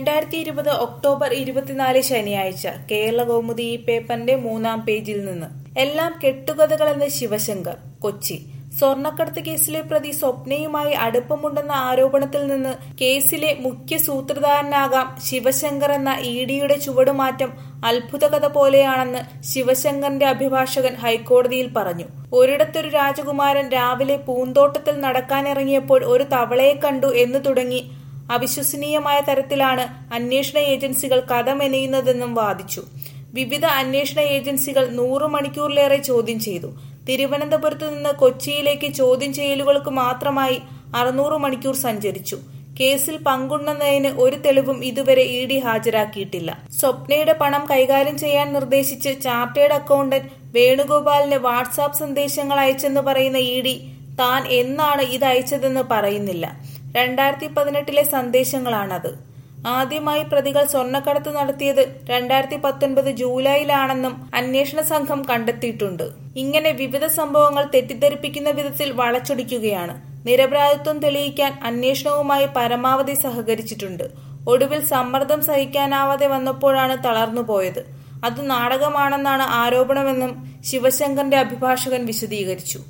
രണ്ടായിരത്തി ഇരുപത് ഒക്ടോബർ ഇരുപത്തിനാല് ശനിയാഴ്ച കേരള കൗമുദി ഈ പേപ്പറിന്റെ മൂന്നാം പേജിൽ നിന്ന് എല്ലാം കെട്ടുകഥകളെന്ന് ശിവശങ്കർ കൊച്ചി സ്വർണ്ണക്കടത്ത് കേസിലെ പ്രതി സ്വപ്നയുമായി അടുപ്പമുണ്ടെന്ന ആരോപണത്തിൽ നിന്ന് കേസിലെ മുഖ്യ സൂത്രധാരനാകാം ശിവശങ്കർ എന്ന ഇ ഡിയുടെ ചുവടുമാറ്റം അത്ഭുതകഥ പോലെയാണെന്ന് ശിവശങ്കറിന്റെ അഭിഭാഷകൻ ഹൈക്കോടതിയിൽ പറഞ്ഞു ഒരിടത്തൊരു രാജകുമാരൻ രാവിലെ പൂന്തോട്ടത്തിൽ നടക്കാനിറങ്ങിയപ്പോൾ ഒരു തവളയെ കണ്ടു എന്ന് തുടങ്ങി അവിശ്വസനീയമായ തരത്തിലാണ് അന്വേഷണ ഏജൻസികൾ കഥ മെനയുന്നതെന്നും വാദിച്ചു വിവിധ അന്വേഷണ ഏജൻസികൾ നൂറു മണിക്കൂറിലേറെ ചോദ്യം ചെയ്തു തിരുവനന്തപുരത്ത് നിന്ന് കൊച്ചിയിലേക്ക് ചോദ്യം ചെയ്യലുകൾക്ക് മാത്രമായി അറുന്നൂറ് മണിക്കൂർ സഞ്ചരിച്ചു കേസിൽ പങ്കുണ്ടെന്നതിന് ഒരു തെളിവും ഇതുവരെ ഇ ഡി ഹാജരാക്കിയിട്ടില്ല സ്വപ്നയുടെ പണം കൈകാര്യം ചെയ്യാൻ നിർദ്ദേശിച്ച് ചാർട്ടേഡ് അക്കൗണ്ടന്റ് വേണുഗോപാലിന് വാട്സാപ്പ് സന്ദേശങ്ങൾ അയച്ചെന്ന് പറയുന്ന ഇ ഡി താൻ എന്നാണ് ഇത് അയച്ചതെന്ന് പറയുന്നില്ല രണ്ടായിരത്തി പതിനെട്ടിലെ സന്ദേശങ്ങളാണത് ആദ്യമായി പ്രതികൾ സ്വർണ്ണക്കടത്ത് നടത്തിയത് രണ്ടായിരത്തി പത്തൊൻപത് ജൂലൈയിലാണെന്നും അന്വേഷണ സംഘം കണ്ടെത്തിയിട്ടുണ്ട് ഇങ്ങനെ വിവിധ സംഭവങ്ങൾ തെറ്റിദ്ധരിപ്പിക്കുന്ന വിധത്തിൽ വളച്ചൊടിക്കുകയാണ് നിരപരാധിത്വം തെളിയിക്കാൻ അന്വേഷണവുമായി പരമാവധി സഹകരിച്ചിട്ടുണ്ട് ഒടുവിൽ സമ്മർദ്ദം സഹിക്കാനാവാതെ വന്നപ്പോഴാണ് തളർന്നുപോയത് അത് നാടകമാണെന്നാണ് ആരോപണമെന്നും ശിവശങ്കറിന്റെ അഭിഭാഷകൻ വിശദീകരിച്ചു